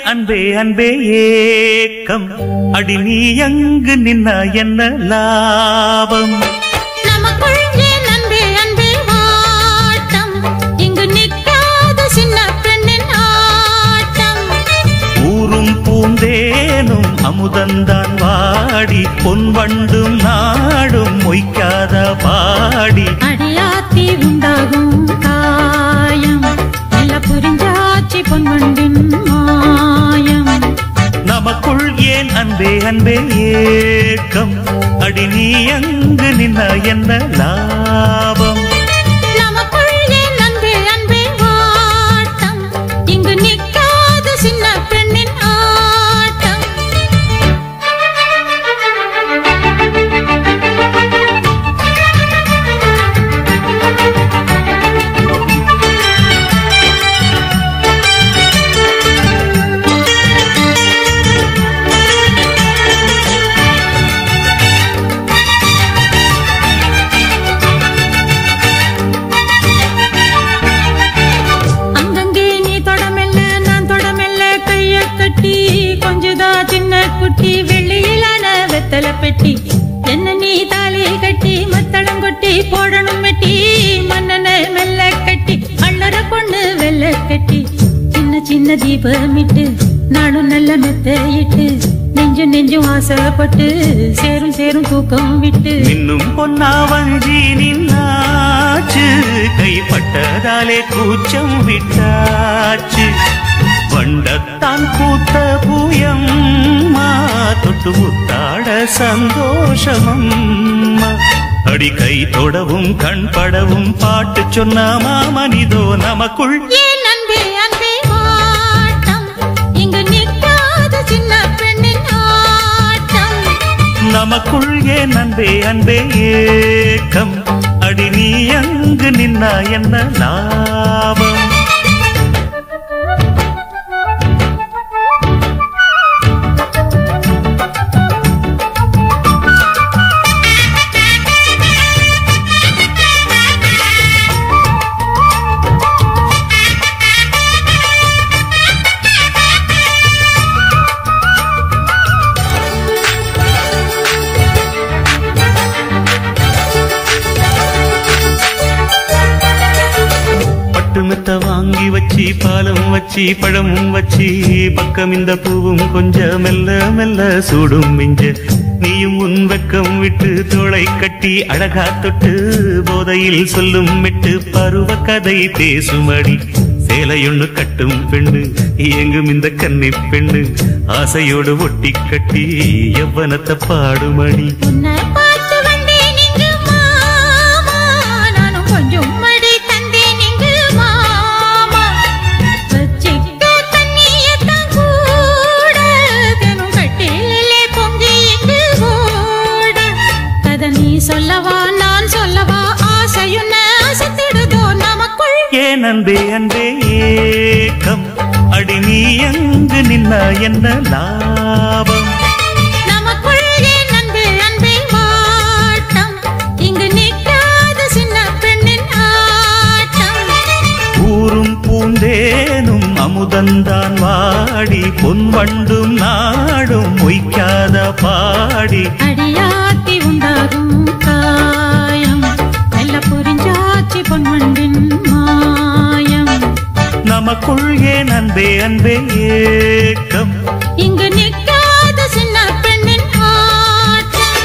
அன்பே அன்பே ஏக்கம் அடி நீ அங்கு நின்னா என்ன லாபம் நமக்குள் ஏன் அன்பே அன்பே வாட்டம் இங்கு நிற்காத சின்ன பெண்ணின் ஆட்டம் ஊரும் பூந்தேனும் அமுதந்தான் வாடி பொன் வண்டும் நாடும் மொய்க்காத பாடி அடியாத்தி உண்டாகும் காயம் நல்ல புரிஞ்சாச்சி பொன்வண்டின் மாயம் நமக்குள் ஏன் அன்பே அன்பே ஏக்கம் அடி நீ அங்கு நின்னா என்ன லாபம் நமக்குள் ஏன் அன்பே அன்பே வாட்டம் இங்கு நிற்காத சின்ன பெண்ணின் ஆட்டம் அங்கங்கே நீ தொடமெல்ல நான் தொடமெல்ல கைய கட்டி கொஞ்சதா சின்ன குட்டி வெள்ளியிலான வெத்தல பெட்டி என்ன நீ தாலி கட்டி மத்தளம் கொட்டி போடணும் மெட்டி மன்னனை மெல்ல கட்டி அள்ளற பொண்ணு வெள்ள கட்டி சின்ன சின்ன தீபமிட்டு நானும் நல்ல மெத்தையிட்டு நெஞ்சு நெஞ்சும் ஆசைப்பட்டு சேரும் சேரும் தூக்கம் விட்டு இன்னும் பொன்னா வஞ்சி நின்னாச்சு கைப்பட்டதாலே கூச்சம் விட்டாச்சு வண்டத்தான் பூத்த பூயம்மா தொட்டு முத்தாட சந்தோஷமம்மா அடி கை தொடவும் கண் படவும் பாட்டு சொன்ன மாமனிதோ நமக்குள் ஏன் அன்பே அன்பே வாட்டம் இங்கு நிற்காத சின்ன பெண்ணின் ஆட்டம் நமக்குள் ஏன் அன்பே அன்பே ஏக்கம் அடி நீ அங்கு நின்னா என்ன லாபம் பட்டு மெத்த வாங்கி வச்சு பாலம் வச்சு பழமும் வச்சு பக்கம் இந்த பூவும் கொஞ்சம் மெல்ல மெல்ல சூடும் மிஞ்ச நீயும் உன் வெக்கம் விட்டு தோளை கட்டி அழகா தொட்டு போதையில் சொல்லும் மெட்டு பருவ கதை பேசுமடி சேலையொன்னு கட்டும் பெண்ணு எங்கும் இந்த கன்னி பெண்ணு ஆசையோடு ஒட்டி கட்டி எவ்வனத்தை பாடுமடி உன்னை பார்த்து வந்தேன் இங்கு மாமா நானும் கொஞ்சம் மடி தந்தேன் இங்கு மாமா வச்சிக்க தண்ணியத்தான் கூட தினம் கட்டிலே பொங்கி இங்கு ஓட கதை நீ சொல்லவா நான் சொல்லவா ஆசையுன்ன அசத்திடுதோ நமக்குள் ஏன் அன்பே அன்பே ஏக்கம் அடி நீ அங்கு நின்னா என்ன லாபம் நமக்குள் ஏன் அன்பே அன்பே வாட்டம் இங்கு நிற்காத சின்ன பெண்ணின் ஆட்டம் ஊரும் பூந்தேனும் அமுதந்தான் வாடி பொன் வண்டும் நாடும் மொய்க்காத பாடி அடியாத்தி உண்டாகும் காயம் நல்ல புரிஞ்சாச்சி பொன்வண்டின் மாயம் நமக்குள் ஏன் அன்பே அன்பே ஏக்கம் இங்கு நிற்காத சின்ன பெண்ணின் ஆட்டம்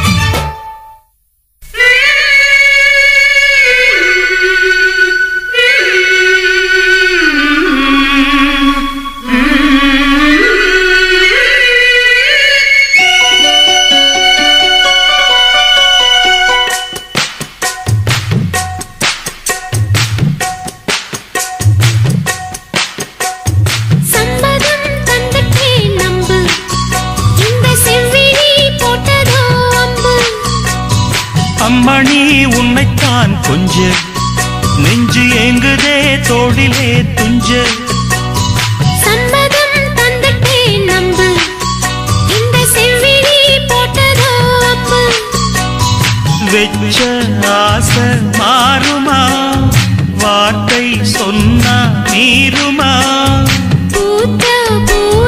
சம்மதம் தந்துட்டே நம்பு இந்த செவ்விழி போட்டதோ அம்பு அம்மணி உன்னைத்தான் கொஞ்ச நெஞ்சு ஏங்குதே தோடிலே துஞ்ச சம்மதம் தந்துட்டே நம்பு இந்த செவ்விழி போட்டதோ அம்பு வெச்ச ஆசை மாறுமா வார்த்தை சொன்னா நீருமா பூத்த பூ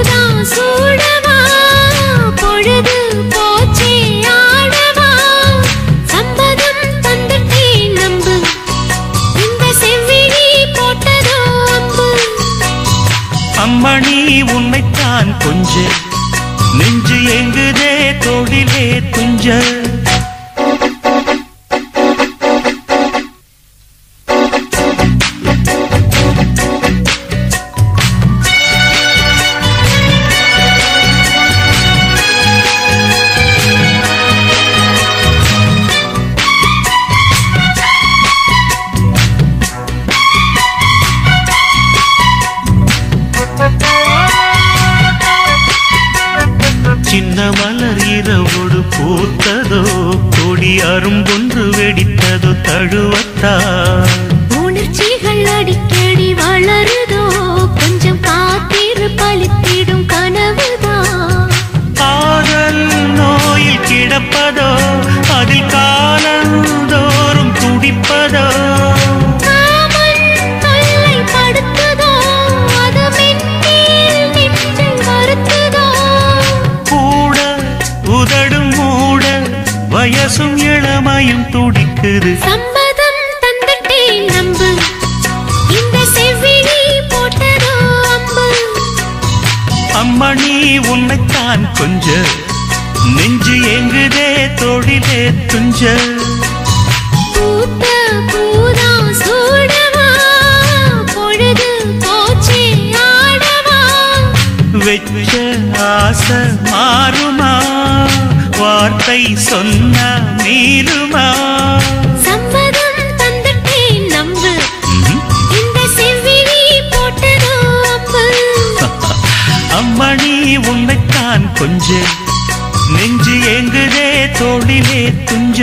தொழிலே துஞ்ச சின்ன மலர் இரவோடு பூத்ததோ கொடி அரும்பொன்று வெடித்ததோ தழுவத்தார் உணர்ச்சிகள் அடிக்கடி வளருதோ கொஞ்சம் காத்திரு பலித்திடும் கனவுதான் காதல் நோயில் கிடப்பதோ அதில் காலந்தோறும் துடிப்பதோ காமன் தொல்லைப்படுத்துதோ, அது மென்மேல் நெஞ்சை வருத்துதோ. கூட உதடும் மூட வயசும் இளமையும் துடிக்குது சம்மதம் தந்துட்டேன் நம்பு. இந்த செவ்விழி போட்டதோ அம்பு. அம்மணி உன்னைத்தான் கொஞ்ச நெஞ்சு எங்குதே தொழிலே துஞ்ச பூத்த பூதான் சூடவா, பொழுது போச்சே ஆடவா. வெச்ச ஆசை மாறுமா வார்த்தை சொன்ன மீறுமா சம்மதம் தந்துட்டேன் நம்பு. ம்ஹும். இந்த செவ்விழி போட்டதோ அம்பு. அம்மணி உன்னைத்தான் கொஞ்ச நெஞ்சு எங்குதே தொழிலே துஞ்ச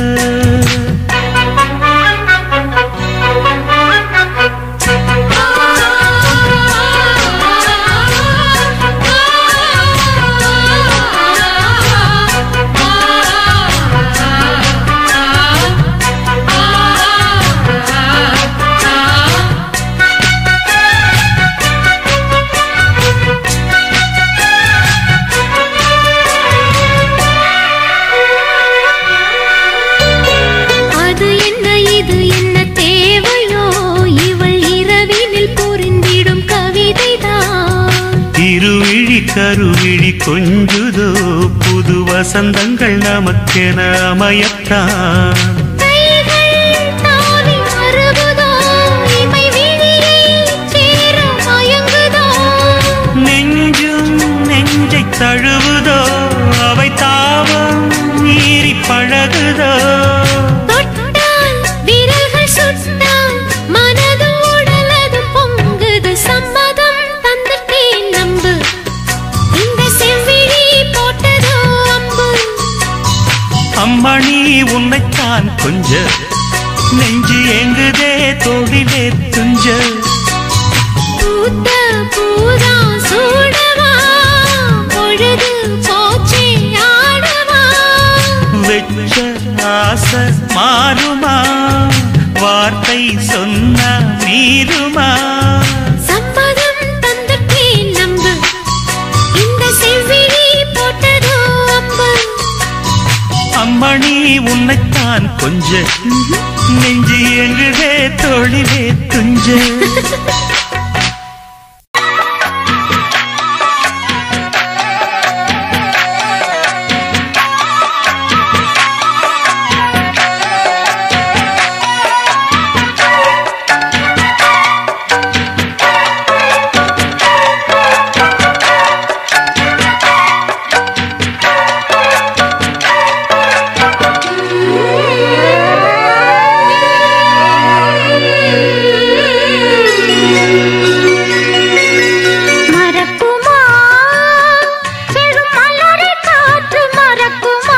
அது என்ன இது என்ன தேவையோ இவள் இரவினில் புரிந்திடும் கவிதைதான் இருவிழி கருவிழி கொஞ்சுதோ புது வசந்தங்கள் நமக்கென அமையத்தான் கைகள் தாவி மருகுதோ இமை விழியை சேர மயங்குதோ நெஞ்சும் நெஞ்சை தழுவுதோ அவை தாவம் மீறி பழகுதோ தொட்டால் விரல்கள் சுட்டால் மனது உடலது பொங்குது சம்மதம் தந்துட்டேன் நம்பு இந்த செவ்விழி போட்டதோ அம்பு அம்மணி உன்னைத்தான் கொஞ்ச நெஞ்சு எங்குதே தொழிலே துஞ்ச பூத்த பூதா சூடவா பொழுது போச்சே ஆடவா வெச்ச ஆசை மாறுமா வார்த்தை சொன்ன மீறுமா சம்மதம் தந்துட்டேன் நம்பு இந்த செவ்விழி போட்டதோ அம்பு அம்மணி உன்னைத்தான் கொஞ்ச நெஞ்சு எங்குதே தொழிலே துஞ்ச மறக்குமா செழும் மலரை காற்று மறக்குமா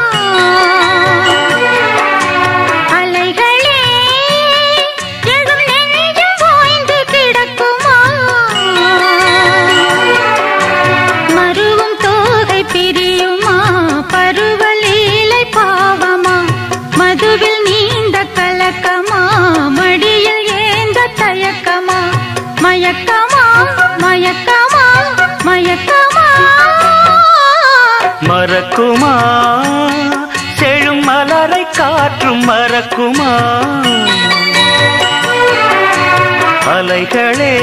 அலைகளே எழும் நெஞ்சம் ஓய்ந்து கிடக்குமா மருவும் தோகை பிரியுமா பருவலீலை பாவமா மதுவில் நீண்ட கலக்கமா மடியில் ஏந்த தயக்கமா மயக்கமா மயக்கமா மயக்கமா மறக்குமா செழும் மலரை காற்றும் மறக்குமா அலைகளே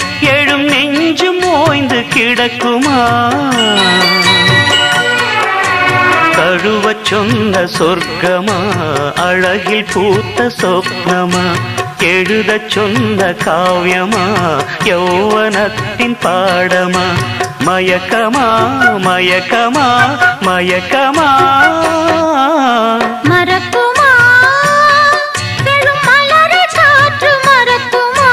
எழும் நெஞ்சு மோய்ந்து கிடக்குமா தழுவச் சொன்ன சொர்க்கமா அழகில் பூத்த சொப்னமா எழுதச் சொன்ன காவியமா யௌவனத்தின் பாடமா மயக்கமா மயக்கமா மயக்கமா மறக்குமா செழும் மலரை காற்று மறக்குமா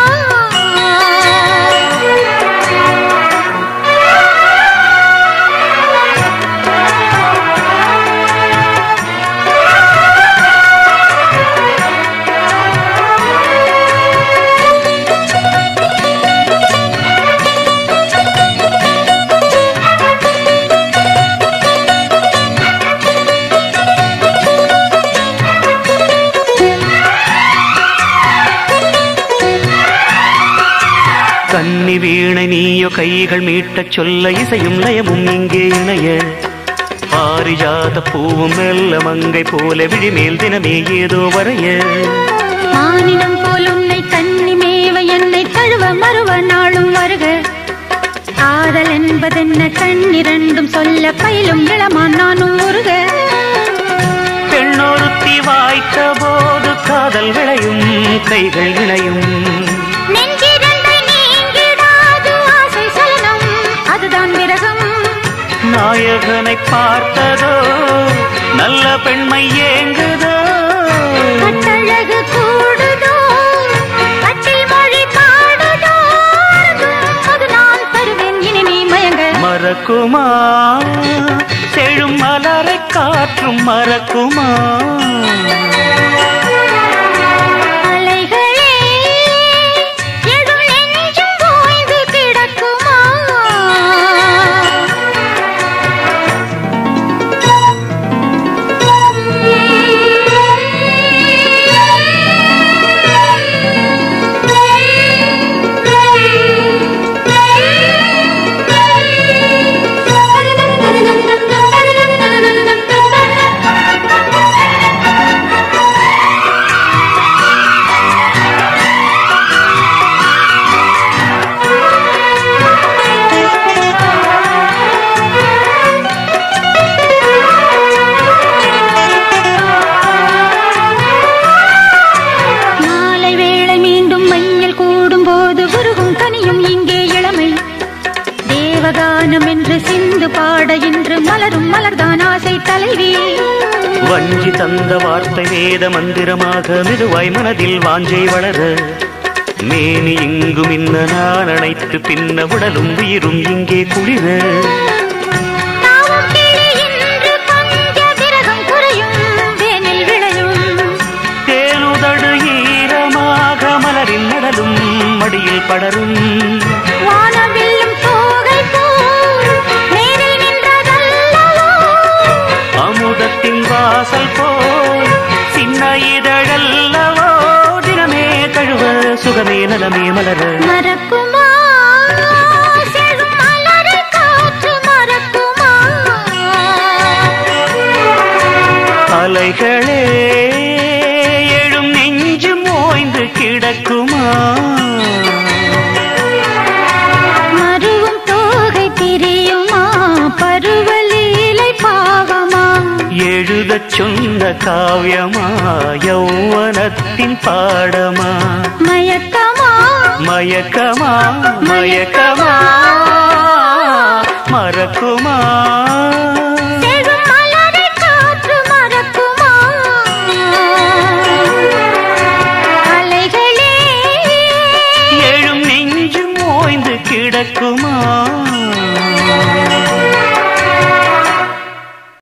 கன்னி வீணை நீயோ கைகள் மீட்டச் சொல்ல இசையும் லயமும் இங்கே இணைய பாரிஜாத பூவும் மெல்ல மங்கை போல விழிமேல் தினமே ஏதோ வரைய மானினம் போல் உன்னை கன்னி மேவ என்னை தழுவ மறுவ நாளும் வருக காதல் என்பதென்ன கண்ணிரண்டும் சொல்ல பயிலும் இளமான் நானும் உருக பெண்ணொருத்தி வாய்த்த போது காதல் விளையும் கைகள் இணையும் நெஞ்சிரண்டை நீங்கிடாது ஆசை சலனம் அதுதான் விரகம் நாயகனை பார்த்ததோ நல்ல பெண்மை ஏங்குதோ கட்டழகு கூடுதோ கட்டில் மொழி பாடுதோ அது நான் தருவேன் இனி நீ மயங்க மறக்குமா செழும் மலரை காற்றும் மறக்குமா அலைகளே எழும் நெஞ்சம் ஓய்ந்து கிடக்குமா மாலை வேளை மீண்டும் மையல் கூடும் போது உருகும் கனியும் இங்கே இளமை தேவகானம் என்று சிந்து பாட இன்று மலரும் மலர்தான் ஆசை தலைவி வஞ்சி தந்த வார்த்தை வேத மந்திரமாக மெதுவாய் மனதில் வாஞ்சை வளர மேனி இங்கும் இன்ன நான் அணைத்து பின்ன உடலும் உயிரும் இங்கே குளிர தாவும் கிளி இன்று பஞ்ச விரகம் குறையும் வேனில் விளையும் தேனுதடு ஈரமாக மலரின் நடலும் மடியில் படரும் வானவில்லும் தோகை போல் நேரில் நின்றதல்லவோ அமுதத்தின் வாசல் போல் சின்ன இதழல்லவோ தினமே கழுவ சுகமே நலமே மலர மறக்குமா செழும் மலரை காற்று மறக்குமா அலைகளே எழும் நெஞ்சு மோய்ந்து கிடக்குமா மருவும் தோகை பிரியுமா பருவலீலை பாவமா எழுதச் சொன்ன காவியமா யௌவனத்தின் பாடமா மயக்கமா மயக்கமா மயக்கமா மறக்குமா